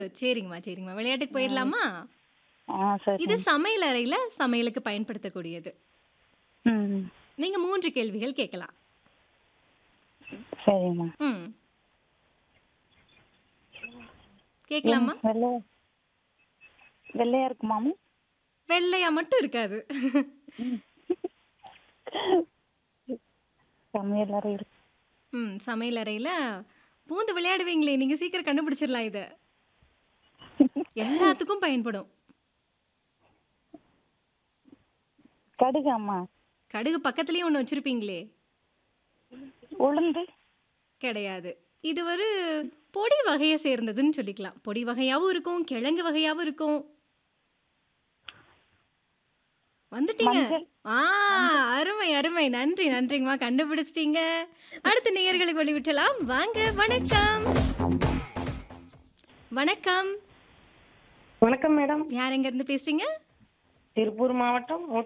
சரிங்கம்மா, சரிங்கம்மா. விளையாட்டுக்கு போயிரலாமா? ஆ இது சரிங்க. சமையல் அறையில சமையலுக்கு பயன்படுத்தக்கூடியது. ம். நீங்க 3 கேள்விகள் கேட்கலாம். சரிம்மா. ம். கேட்கலாமா? ஏன் வெள்ளையா வெள்ளையா இருக்குமாமா? வெள்ளையா மட்டும் இருக்காது. சமையல் அறையில் ம். சமையல் அறையில பூந்து விளையாடுவீங்களே! நீங்க சீக்கிரம் கண்டுபிடிச்சிரலாம் இத. எல்லாத்துக்கும் பயன்படும். கடுகாம்மா? கடுகு பக்கத்திலேயே ஒண்ணு வச்சிருப்பீங்களே! உளுந்து? கிடையாது. இது ஒரு பொடி வகைய சேர்ந்ததுன்னு சொல்லிக்கலாம். பொடி வகையாவும் இருக்கும், கிழங்கு வகையாவும் இருக்கும். வந்துட்டீங்க. மஞ்சள்? ஆ அருமை, அருமை. நன்றி, நன்றிங்கம்மா. கண்டுபிடிச்சிட்டீங்க. அடுத்த நேயர்களுக்கு வழிவிட்டலாம். வாங்க, வணக்கம். வணக்கம். வணக்கம் மேடம் யார் எங்க இருந்து பேசுறீங்க? திருப்பூர் மாவட்டம்